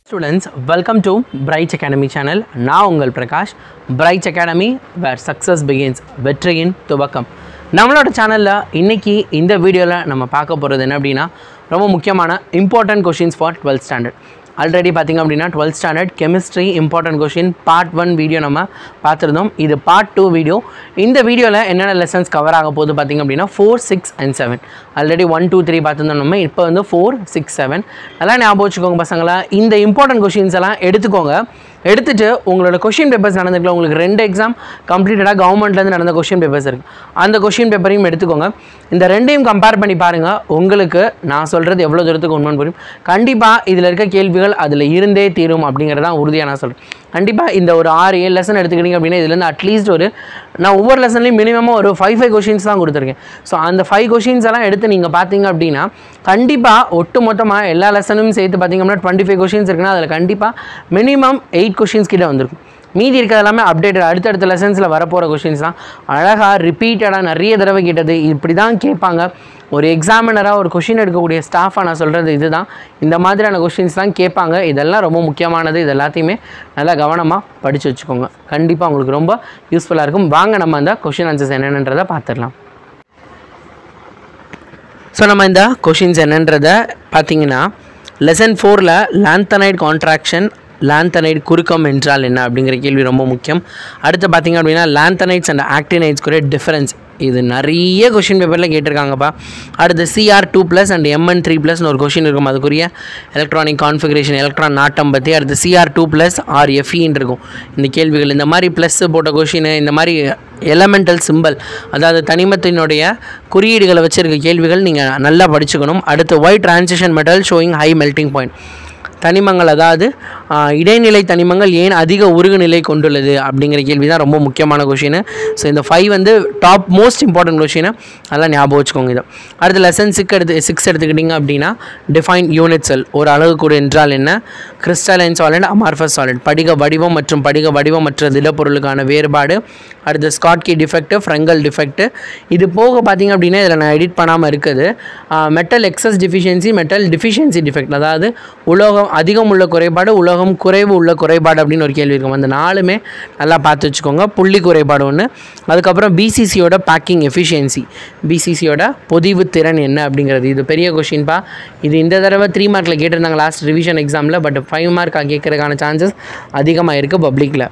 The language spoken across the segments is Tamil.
students welcome to Bright academy channel நான் உங்கள் Prakash Bright academy where success begins வெற்றியின் துவக்கம் நம்மளோட சேனலில் இன்னைக்கு இந்த வீடியோவில் நம்ம பார்க்க போகிறது என்ன அப்படின்னா ரொம்ப முக்கியமான important questions for twelfth standard already பார்த்திங்க அப்படின்னா twelfth standard chemistry important question part one video நம்ம பார்த்துருந்தோம் இது பார்ட் டூ வீடியோ இந்த வீடியோவில் என்னென்ன லெசன்ஸ் கவர் ஆக போகுது பார்த்திங்க அப்படின்னா four six and seven already one two three பார்த்துருந்தோம் நம்ம இப்போ வந்து ஃபோர் சிக்ஸ் செவன் நல்லா ஞாபகம் வச்சுக்கோங்க பசங்களா இந்த இம்பார்ட்டன்ட் கொஷின்ஸ் எல்லாம் எடுத்துக்கோங்க எடுத்துட்டு உங்களோட கொஷின் பேப்பர்ஸ் நடந்துக்கல உங்களுக்கு ரெண்டு எக்ஸாம் கம்ப்ளீட்டடாக கவர்மெண்ட்லேருந்து நடந்த கொஷின் பேப்பர்ஸ் இருக்குது அந்த கொஷின் பேப்பரையும் எடுத்துக்கோங்க இந்த ரெண்டையும் கம்பேர் பண்ணி பாருங்கள் உங்களுக்கு நான் சொல்கிறது எவ்வளோ தூரத்துக்கு உண்மைன்னு புரியும் கண்டிப்பாக இதில் இருக்க கேள்விகள் அதில் இருந்தே தீரும் அப்படிங்கிறதான் உறுதியாக நான் சொல்கிறேன் கண்டிப்பாக இந்த ஒரு ஆறு ஏழு லெசன் எடுத்துக்கிட்டீங்க அப்படின்னா இதுலேருந்து அட்லீஸ்ட் ஒரு நான் ஒவ்வொரு லெசன்லையும் மினிமமாக ஒரு ஃபைவ் ஃபைவ் கொஷின்ஸ் தான் கொடுத்துருக்கேன் ஸோ அந்த ஃபைவ் கொஷின்ஸ் எல்லாம் எடுத்து நீங்கள் பார்த்தீங்க அப்படின்னா கண்டிப்பாக ஒட்டு மொத்தமாக எல்லா லெசனும் சேர்த்து பார்த்தீங்க அப்படின்னா டுவெண்ட்டி ஃபைவ் கொஷின்ஸ் இருக்குன்னா அதில் கண்டிப்பாக மினிமம் எயிட் கொஷின்ஸ் கிட்ட வந்திருக்கும் மீதி இருக்கிறது எல்லாமே அப்டேட்டட் அடுத்தடுத்த லெசன்ஸில் வரப்போகிற கொஷின்ஸ் தான் அழகாக ரிப்பீட்டடாக நிறைய தடவை கேட்டது இப்படி தான் கேட்பாங்க ஒரு எக்ஸாமினராக ஒரு கொஷின் எடுக்கக்கூடிய ஸ்டாஃபாக நான் சொல்கிறது இதுதான் இந்த மாதிரியான கொஷின்ஸ் தான் கேட்பாங்க இதெல்லாம் ரொம்ப முக்கியமானது இது எல்லாத்தையுமே நல்லா கவனமாக படித்து வச்சுக்கோங்க கண்டிப்பாக உங்களுக்கு ரொம்ப யூஸ்ஃபுல்லாக இருக்கும் வாங்க நம்ம அந்த கொஷின் ஆன்சர்ஸ் என்னென்னன்றதை பார்த்துடலாம் ஸோ நம்ம இந்த கொஷின்ஸ் என்னன்றதை பார்த்தீங்கன்னா லெசன் ஃபோரில் லாந்தனைட் கான்ட்ராக்ஷன் லாந்தனைட் குறுக்கம் என்றால் என்ன அப்படிங்கிற கேள்வி ரொம்ப முக்கியம் அடுத்து பார்த்தீங்க அப்படின்னா லாந்தனைட்ஸ் அண்ட் ஆக்டினைட்ஸ்க்குரிய டிஃபரன்ஸ் இது நிறைய கொஷின் பேப்பரில் கேட்டிருக்காங்கப்பா அடுத்து CR two plus and MN three ப்ளஸ்னு ஒரு கொஷின் இருக்கும் அதுக்குரிய எலக்ட்ரானிக் கான்ஃபிகரேஷன் எலக்ட்ரான் நாட்டம் பற்றி அடுத்து சிஆர் டூ ப்ளஸ் ஆர் எஃப்இன்னு இருக்கும் இந்த கேள்விகள் இந்த மாதிரி ப்ளஸ் போட்ட கொஷின் இந்த மாதிரி எலமெண்டல் சிம்பல் அதாவது தனிமத்தினுடைய குறியீடுகளை வச்சிருக்க கேள்விகள் நீங்கள் நல்லா படிச்சுக்கணும் அடுத்து why transition metal showing high melting point தனிமங்கள் அதாவது ஆஹ், இடைநிலை தனிமங்கள் ஏன் அதிக உருகுநிலை கொண்டுள்ளது அப்படிங்கிற கேள்வி தான் ரொம்ப முக்கியமான கொஷின் ஸோ இந்த ஃபைவ் வந்து டாப் மோஸ்ட் இம்பார்ட்டன்ட் கொஷின் அதெல்லாம் ஞாபகம் வச்சுக்கோங்க இதை அடுத்து லெசன் சிக் எடுத்து சிக்ஸ் எடுத்துக்கிட்டிங்க அப்படின்னா டிஃபைன் யூனிட் செல் ஒரு அலகுக்கூடு என்றால் என்ன கிறிஸ்டலைன் சாலிட் அமார்ஃபஸ் சாலிட் படிக வடிவம் மற்றும் படிக வடிவமற்ற திடப்பொருளுக்கான வேறுபாடு அடுத்து ஸ்காட்கி டிஃபெக்ட் ஃப்ரெங்கல் டிஃபெக்ட் இது போக பார்த்தீங்க அப்படின்னா இதில் நான் எடிட் பண்ணாமல் இருக்குது metal excess deficiency metal deficiency defect அதாவது உலோகம் அதிகம் உள்ள குறைபாடு உலோகம் குறைவு உள்ள குறைபாடு அப்படின்னு ஒரு கேள்வி இருக்கும் அந்த நாலுமே நல்லா பார்த்து வச்சுக்கோங்க புள்ளி குறைபாடு ஒன்று அதுக்கப்புறம் பிசிசியோட பேக்கிங் எஃபிஷியன்சி பிசிசியோட பொதிவு திறன் என்ன அப்படிங்கிறது இது பெரிய கொஷின்பா இது இந்த தடவை த்ரீ மார்க்கில் கேட்டிருந்தாங்க லாஸ்ட் ரிவிஷன் எக்ஸாமில் பட் ஃபைவ் மார்க் கேட்கறதுக்கான சான்சஸ் அதிகமாக இருக்குது பப்ளிக்கில்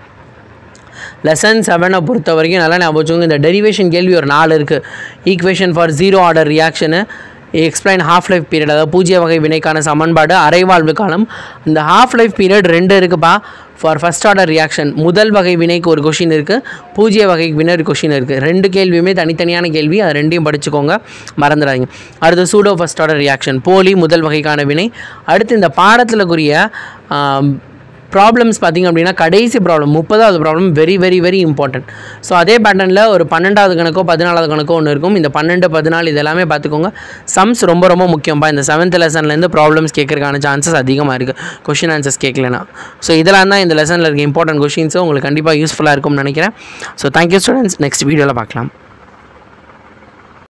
லெசன் செவனை பொறுத்த வரைக்கும் நல்லா ஞாபகம் வச்சுக்கோங்க இந்த டெரிவேஷன் கேள்வி ஒரு நாலு இருக்குது equation for zero order reaction explain half life period அதாவது பூஜ்ய வகை வினைக்கான சமன்பாடு அரைவாழ்வு காலம் இந்த ஹாஃப் லைஃப் பீரியட் ரெண்டு இருக்குப்பா ஃபார் ஃபஸ்ட் ஆர்டர் ரியாக்ஷன் முதல் வகை வினைக்கு ஒரு கொஷின் இருக்குது பூஜ்ய வகை வினை ஒரு கொஷின் இருக்குது ரெண்டு கேள்வியுமே தனித்தனியான கேள்வி அது ரெண்டையும் படிச்சுக்கோங்க மறந்துடாதீங்க அடுத்து சூடோ ஃபஸ்ட் ஆர்டர் ரியாக்ஷன் போலி முதல் வகைக்கான வினை அடுத்து இந்த பாடத்தில் குறிய ப்ராப்ளம்ஸ் பார்த்திங்க அப்படின்னா கடைசி ப்ராப்ளம் முப்பதாவது problem very very very important so அதே பேட்டர்னில் ஒரு பன்னெண்டாவது கணக்கோ பதினாலாவது கணக்கோ ஒன்று இருக்கும் இந்த பன்னெண்டு பதினாலு இது எல்லாமே பார்த்துக்கோங்க சம்ஸ் ரொம்ப ரொம்ப முக்கியம்ப்பா இந்த செவன்த் லெசன்லேருந்து ப்ராப்ளம்ஸ் கேட்கறதுக்கான சான்சஸ் அதிகமாக இருக்குது கொஷின் ஆன்சர்ஸ் கேட்கலனா ஸோ இதெல்லாம் தான் இந்த லெசனில் இருக்க இம்பார்ட்டன்ட் கொஷின்ஸும் உங்களுக்கு கண்டிப்பாக யூஸ்ஃபுல்லாக இருக்கும்னு நினைக்கிறேன் ஸோ தேங்க்யூ ஸ்டூடெண்ட்ஸ் நெக்ஸ்ட் வீடியோவில் பார்க்கலாம்